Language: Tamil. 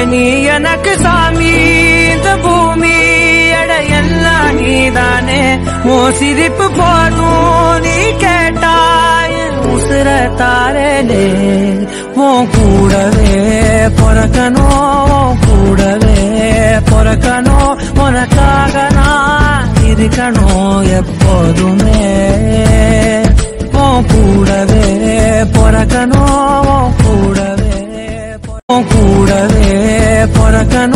நீ எனக்கு சாமி இந்த பூமி எட எல்லாம் நீதானே ஓ சிரிப்பு போதும் நீ கேட்டாய் உசுர தாரேனே உன் கூடவே பிறக்கணும் உன் கூடவே பிறக்கணும் உனக்காக நான் இருக்கணும் எப்போதுமே உன் கூடவே பிறக்கணும் உன் கூடவே உன் கூடவே பிறக்கணும்